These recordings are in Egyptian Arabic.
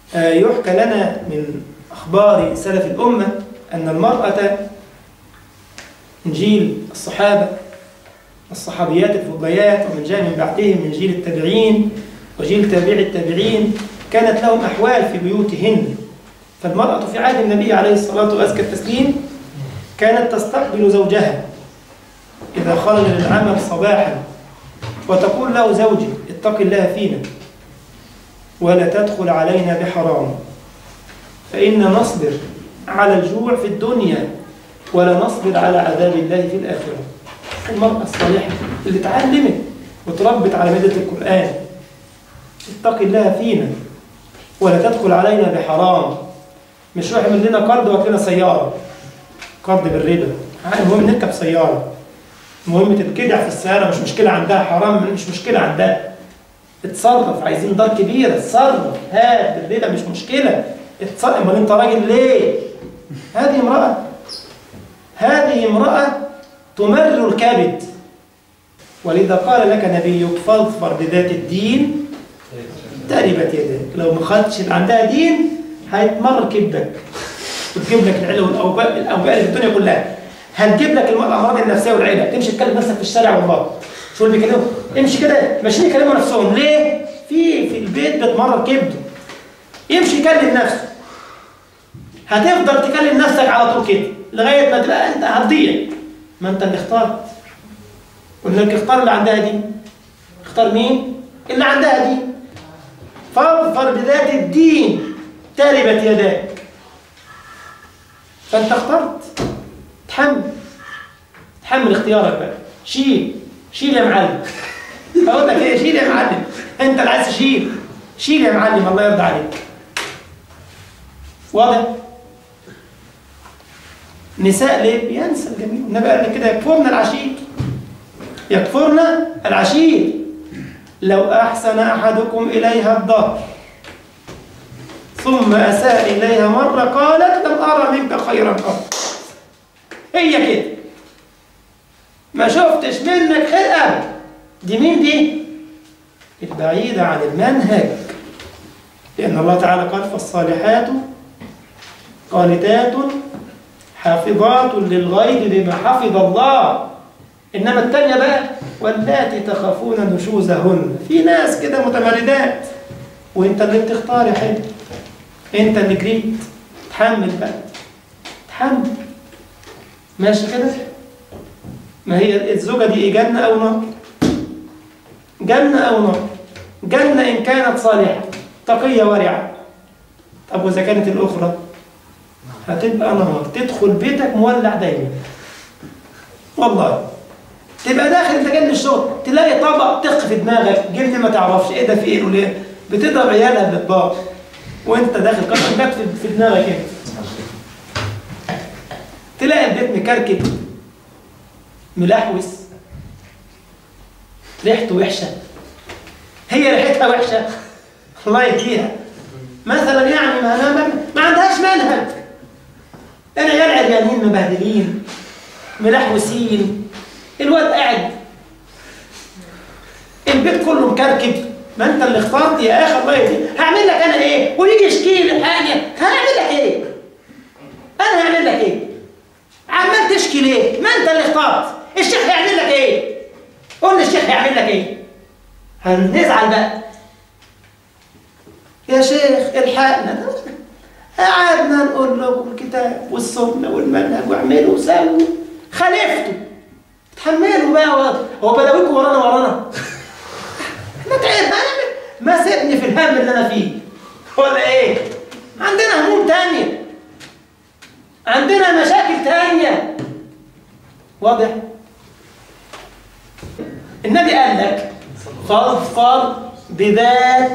آه، يحكى لنا من أخبار سلف الأمة أن المرأة من جيل الصحابة الصحابيات الفضليات ومن جاء من بعدهم من جيل التابعين وجيل تابع التابعين كانت لهم أحوال في بيوتهن فالمرأة في عهد النبي عليه الصلاة وأزكى التسليم كانت تستقبل زوجها إذا خرج للعمل صباحا وتقول له زوجي اتق الله فينا ولا تدخل علينا بحرام فإن نصبر على الجوع في الدنيا ولا نصبر على عذاب الله في الآخرة المرأة الصالحة اللي اتعلمت وتربت على مادة القرآن اتق الله فينا ولا تدخل علينا بحرام مش روح يعمل لنا قرض وهات لنا سيارة قرض بالربا المهم نركب سيارة المهم تتكدع في السيارة مش مشكلة عندها حرام مش مشكلة عندها اتصرف عايزين دار كبيرة اتصرف هات بالربا مش مشكلة اتصرف امال انت راجل ليه؟ هذه امرأة هذه امرأة تمر الكبد ولذا قال لك نبيك فاظفر بذات الدين تربت يداك لو ما خدتش اللي عندها دين هيتمر كبدك وتجيب لك العلة والأوباء الأوباء اللي في الدنيا كلها هتجيب لك الأمراض النفسية والعلة تمشي تكلم نفسك في الشارع والله شو اللي بيكلموا امشي كده ماشيين يكلموا نفسهم ليه؟ في في البيت بتمرر كبده يمشي يكلم نفسه هتفضل تكلم نفسك على طول كده لغايه ما تبقى انت هتضيع ما انت اللي اخترت قلنا لك اختار اللي عندها دي اختار مين؟ اللي عندها دي فاظفر بذات الدين تربت يداك فانت اخترت تحمل تحمل اختيارك بقى شيل شيل يا معلم اقول لك ايه شيل يا معلم انت اللي عايز تشيل شيل يا معلم الله يرضى عليك واضح نساء ليه بينسى الجميل النبي قال لك كده يكفرن العشير يكفرن العشير لو احسن احدكم اليها الظهر ثم اساء اليها مره قالت لم ارى منك خيرا قط هي كده ما شفتش منك خير ابدا دي مين دي البعيدة عن المنهج لأن الله تعالى قال فالصالحات قانتات حافظات للغيب بما حفظ الله إنما التانية بقى واللاتي تخافون نشوزهن في ناس كده متمردات وانت اللي بتختار يا حلو انت اللي جريت تحمل بقى تحمل ماشي كده ما هي الزوجة دي إيه جنة أو نار جنة أو نار جنة إن كانت صالحة تقية ورعة طب وإذا كانت الأخرى هتبقى نار تدخل بيتك مولع دايما والله تبقى داخل انت جاي من الشغل تلاقي طبق طق في دماغك جبن ما تعرفش ايه ده في ايه وليه بتضرب عيالها بالاطباق وانت داخل قطع جت في دماغك انت تلاقي البيت مكركب ملحوس ريحته وحشه هي ريحتها وحشه الله يكفيها مثلا يعني ما, ما, ما عندهاش منهج العيال عريانين مبهدلين ملحوسين الواد قاعد البيت كله مكركب ما انت اللي اخترت يا اخي الله يهديك هعمل لك انا ايه ويجي يشكي لي حاجه هعمل لك ايه انا هعمل لك ايه عمال تشكي ليه ما انت اللي اخترت الشيخ هيعمل لك ايه قول لي الشيخ هيعمل لك ايه هنزعل بقى يا شيخ الحقنا قعدنا نقول له الكتاب والسنه والمنهج واعملوا وسووا خالفتوا تحملوا بقى هو بلاويكم ورانا ورانا ما تعب ما سيبني في الهم اللي انا فيه ولا ايه عندنا هموم تانية عندنا مشاكل تانية واضح النبي قال لك فاظفر بذات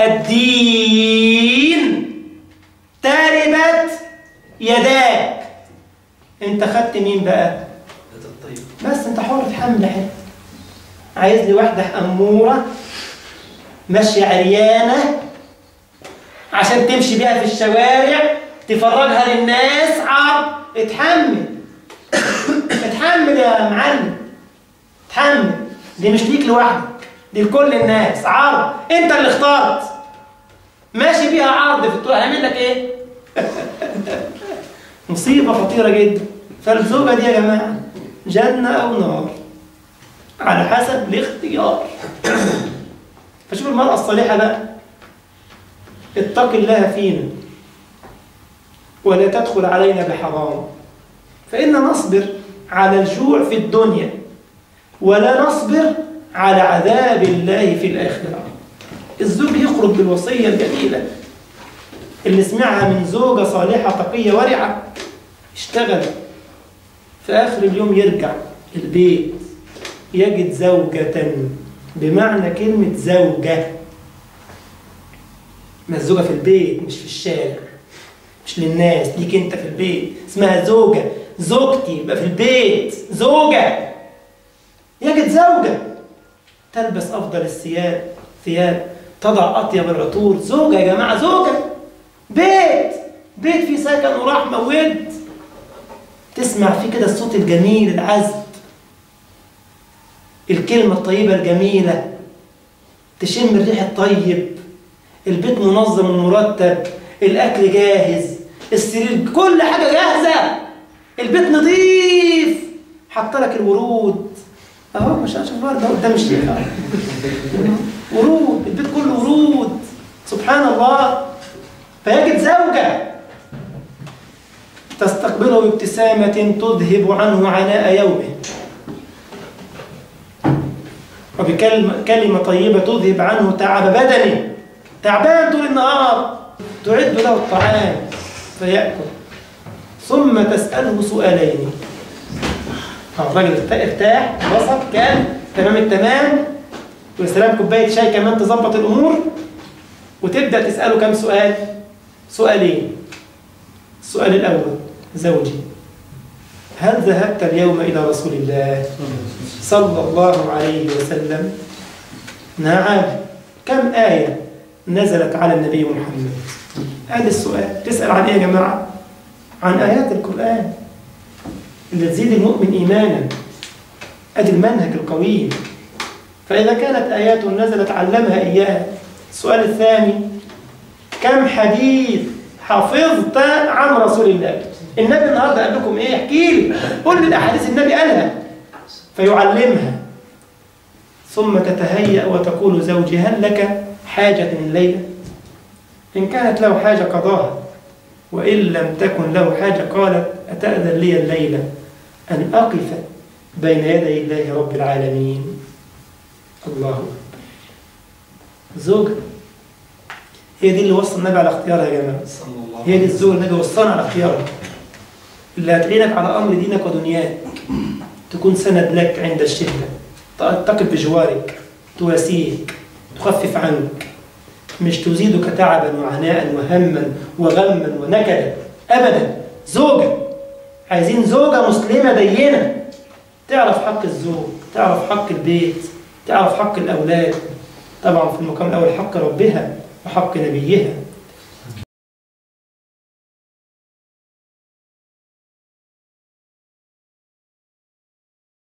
الدين تربت يداك انت خدت مين بقى بس انت حر تحمل حته عايز لي واحده اموره ماشيه عريانه عشان تمشي بيها في الشوارع تفرجها للناس عار اتحمل اتحمل يا معلم اتحمل دي مش ليك لوحدك دي لكل الناس عار انت اللي اخترت ماشي بيها عرض في الطرق هيعمل لك ايه مصيبة خطيرة جدا فالزوجة دي يا جماعة جنة أو نار على حسب الاختيار فشوف المرأة الصالحة بقى اتق الله فينا ولا تدخل علينا بحرام فإن نصبر على الجوع في الدنيا ولا نصبر على عذاب الله في الآخرة الزوج يخرج بالوصية الجميلة اللي سمعها من زوجة صالحة تقية ورعة اشتغل في آخر اليوم يرجع البيت يجد زوجة بمعنى كلمة زوجة ما الزوجة في البيت مش في الشارع مش للناس ليك انت في البيت اسمها زوجة زوجتي يبقى في البيت زوجة يجد زوجة تلبس أفضل الثياب ثياب تضع أطيب العطور زوجة يا جماعة زوجة بيت بيت فيه سكن ورحمة وود تسمع فيه كده الصوت الجميل العذب الكلمة الطيبة الجميلة تشم الريح الطيب البيت منظم ومرتب الأكل جاهز السرير كل حاجة جاهزة البيت نظيف حط لك الورود اهو مش هشوف ده قدام الشيخ ورود البيت كله ورود سبحان الله فيجد زوجة تستقبله بابتسامة تذهب عنه عناء يومه وبكلمة كلمة طيبة تذهب عنه تعب بدنه تعبان طول النهار تعد له الطعام فيأكل ثم تسأله سؤالين الراجل ارتاح بسط كان تمام التمام وسلام كوباية شاي كمان تظبط الأمور وتبدأ تسأله كم سؤال سؤالين السؤال الأول زوجي هل ذهبت اليوم إلى رسول الله صلى الله عليه وسلم نعم كم آية نزلت على النبي محمد هذا السؤال تسأل عن إيه يا جماعة عن آيات القرآن اللي تزيد المؤمن إيمانا أدي المنهج القويم فإذا كانت آيات نزلت علمها إياه السؤال الثاني كم حديث حفظت عن رسول الله النبي النهارده قال لكم ايه احكي لي قول لي الاحاديث النبي قالها فيعلمها ثم تتهيأ وتقول زوجي هل لك حاجة الليلة إن كانت له حاجة قضاها وإن لم تكن له حاجة قالت أتأذن لي الليلة أن أقف بين يدي الله رب العالمين الله أكبر زوجة هي دي اللي وصل النبي على اختيارها يا جماعة هي دي الزوجة النبي وصلنا على اختيارها اللي هتعينك على أمر دينك ودنياك تكون سند لك عند الشدة تقف بجوارك تواسيك تخفف عنك مش تزيدك تعبا وعناء وهما وغما ونكدا أبدا زوجة عايزين زوجة مسلمة دينة تعرف حق الزوج تعرف حق البيت تعرف حق الأولاد طبعا في المقام الأول حق ربها وحق نبيها